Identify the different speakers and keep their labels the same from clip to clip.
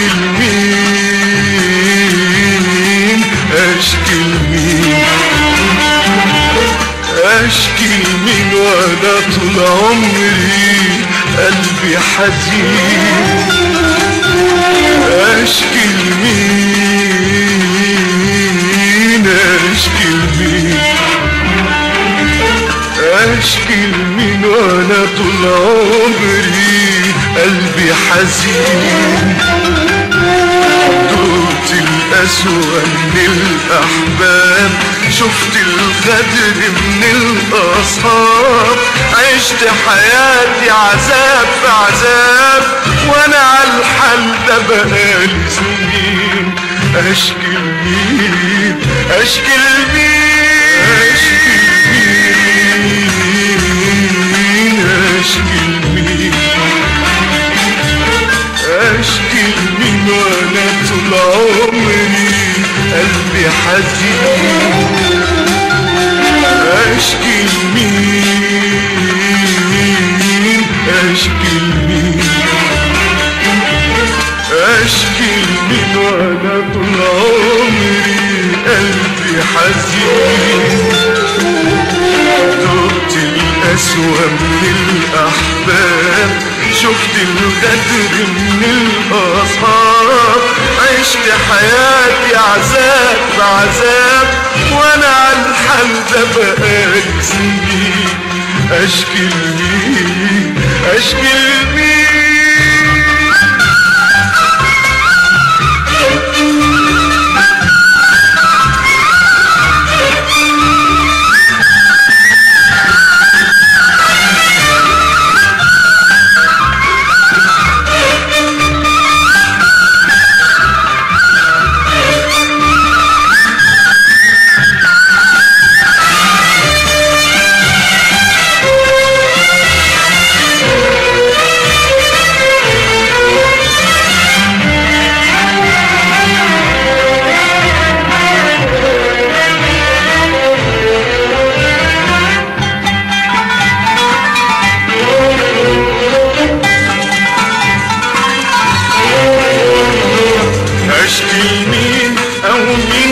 Speaker 1: لمين اشكي لمين اشكي لمين وانا طول عمري قلبي حزين اشكي لمين اشكي لمين اشكي لمين وانا طول عمري قلبي حزين دوت الأسوأ من الأحباب شفت الغدر من الأصحاب عشت حياتي عذاب في عذاب وأنا على الحال ده بقالي سنين أشكي لمين أشكي لمين أشكي لمين أشكي لمين اشكي لمين وانا طول عمري قلبي حزين اشكي لمين اشكي لمين اشكي لمين وانا طول عمري قلبي حزين دقت الأسوأ من الأحباب شفت الغدر من الأصحاب عشت حياتي عذاب بعذاب وأنا على الحال ده بقالي سنين أشكي لمين أشكي لمين اشكي لمين او مين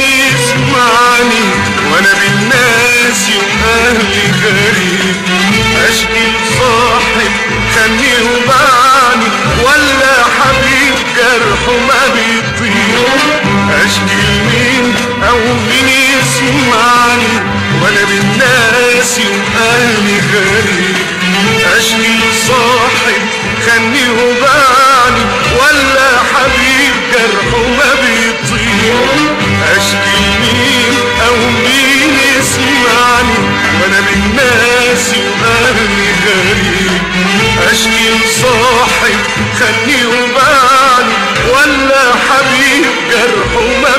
Speaker 1: يسمعني وانا بالناس واهلي غريب اشكي لصاحب خلني وبعني ولا حبيب جرحه ما بيطير اشكي لمين او مين يسمعني وانا بالناس واهلي غريب اشكي لصاحب خلني وبعني ولا حبيب جرحه ما بيطير اشكي لمين او مين يسمعني وانا من ناس واهلي غريب اشكي لصاحب خلني وبعني ولا حبيب جرحه ما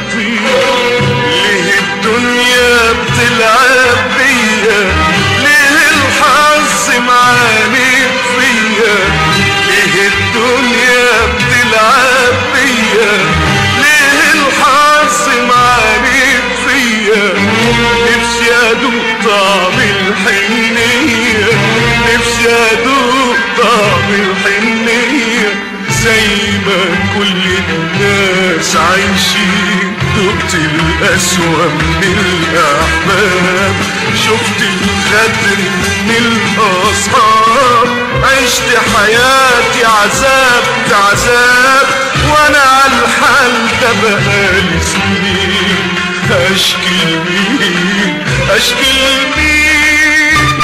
Speaker 1: بيطير ليه الدنيا بتلعب بيا ليه الحظ معاند فيا ليه الدنيا بتلعب بيا ليه الحظ معاند فيا نفسي ادوق طعم الحنية نفسي ادوق طعم الحنية زي ما كل الناس عايشين دقت الأسوأ من الأحباب شفت الغدر من الأصحاب عشت حياتي عذاب عذاب وأنا على الحال ده بقالي سنين أشكي لمين أشكي لمين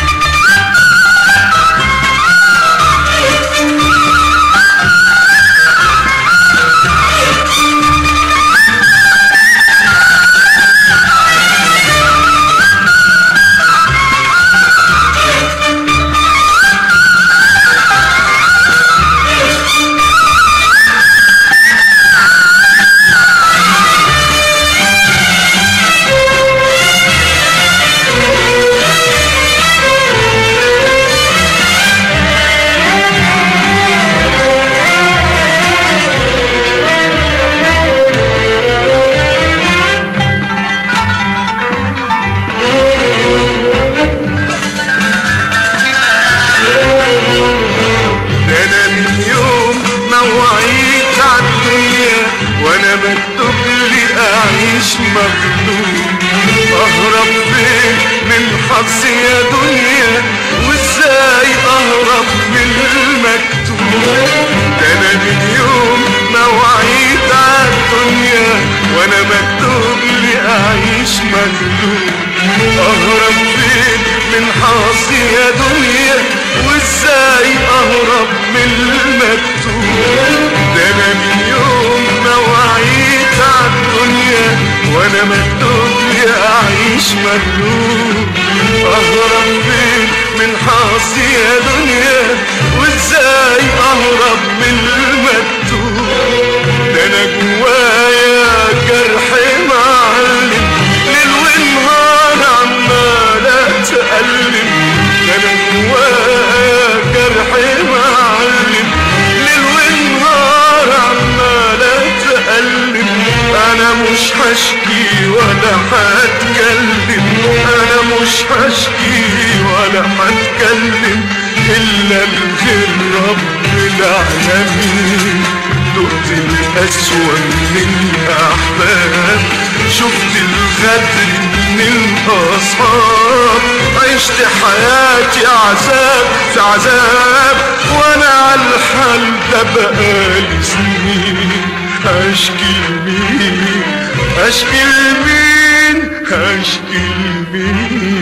Speaker 1: حظي يا دنيا وازاي اهرب من المكتوب ده انا من يوم ما وعيت عالدنيا وانا مكتوب لي اعيش مغلوب اهرب فين من حظي يا دنيا وازاي اهرب من المكتوب ده انا من يوم ما وعيت عالدنيا وانا مكتوب لي اعيش مغلوب اهرب فين من حظي يا دنيا وازاي اهرب من المكتوب ده انا جوايا جرح معلم ليل ونهار عمال اتألم ده انا جوايا جرح معلم ليل ونهار عمال اتألم انا مش هشكي ولا هتكلم انا مش هشكي ولا هتكلم الا لغير رب العالمين دقت الأسوأ من الأحباب شفت الغدر من الأصحاب عشت حياتي عذاب في عذاب وأنا على الحال ده بقالي سنين أشكي لمين أشكي لمين أشكي لمين